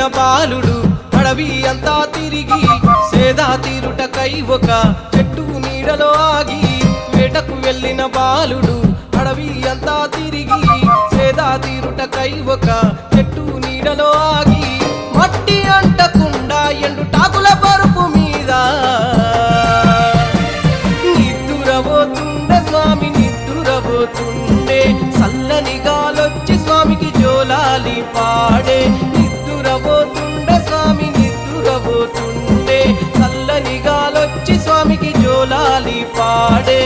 వెళ్ళిన బాలుడు అడవి అంతా తిరిగి సేదా తీరుటకై ఒక చెట్టు నీడలో ఆగి వేటకు వెళ్ళిన బాలుడు అడవి అంతా తిరిగి సేదా తీరుటకై ఒక చెట్టు నీడలో ఆగి మట్టి అంటకుండా ఎండు టాకుల పరుపు మీద నిద్దురబోతుండే స్వామి నిద్దురబోతుండే చల్లని గాలొచ్చి స్వామికి జోలాలి పాడే నిద్దురబోతుండే స్వామి నిద్దురబోతుండే చల్లని గాలొచ్చి స్వామికి జోలాలి పాడే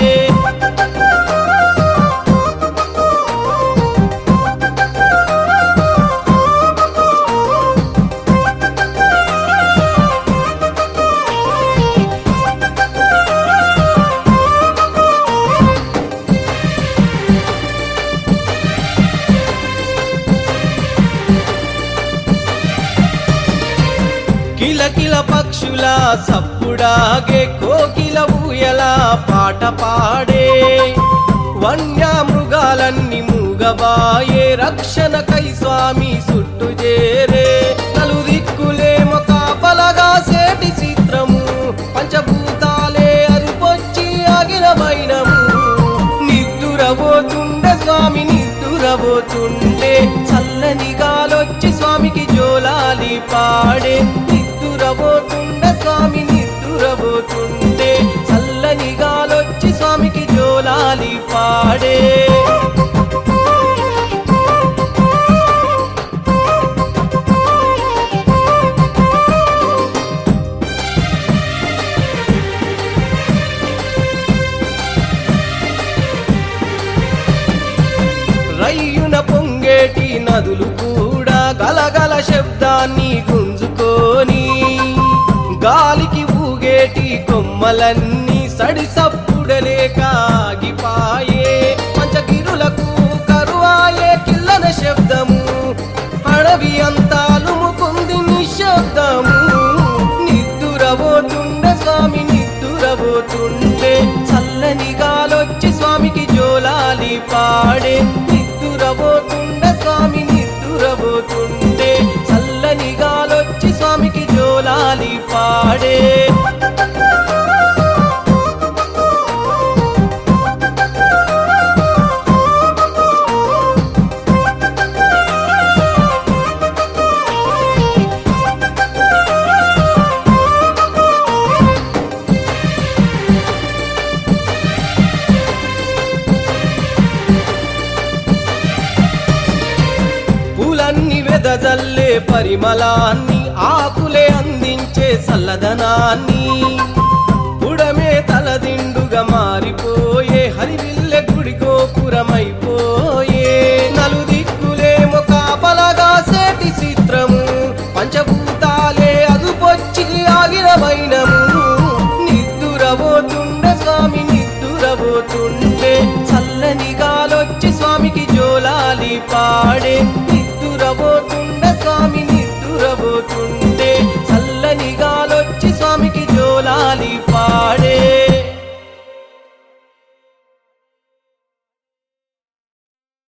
కిలకిల పక్షుల సప్పుడాగే కోకిల ఊయల పాట పాడే వన్య మృగాలన్నీ మూగబాయే రక్షణకై స్వామి చుట్టు చేరే నలు దిక్కులేమో కాపలగా సేటి చిత్రము పంచభూతాలే అరుపొచ్చి అగిలమైనము నిద్దురబోతుండే స్వామి నిద్దురబోతుండే చల్లని గాలొచ్చి స్వామికి జోలాలి పాడే నిద్దురబోతుండే స్వామి నిద్దురబోతుండే చల్లని గాలొచ్చి స్వామికి జోలాలి పాడే రయ్యున పొంగేటి నదులు కూడా గలగల శబ్దాన్ని గుంజుకొని గాలికి ఊగేటి కొమ్మలన్నీ సడిసప్పుడలే కాగిపాయే పంచగిరులకు కరువాయే కిల్లన శబ్దము అడవి అంతా లుముకుంది నిశ్శబ్దము నిద్దురబోతుండే స్వామి నిద్దురబోతుండే చల్లని గాలొచ్చి స్వామికి జోలాలి పాడే నిద్దురబోతుండే స్వామి నిద్దురబోతుండే చల్లని గాలొచ్చి స్వామికి జోలాలి పాడే పూలన్నీ వెదజల్లే పరిమళాన్ని ఆకులే అందించే చల్లదనాన్ని పుడమే తలదిండుగా మారిపోయే హరివిల్లె గుడి గోపురమైపోయే నలు దిక్కులేమో కాపలగా సేటి చిత్రము పంచభూతాలే అదుపొచ్చి ఆగిరమైనము నిద్దురబోతుండే స్వామి నిద్దురబోతుండే చల్లని గాలొచ్చి స్వామికి జోలాలి పాడే నిద్దురబోతుండే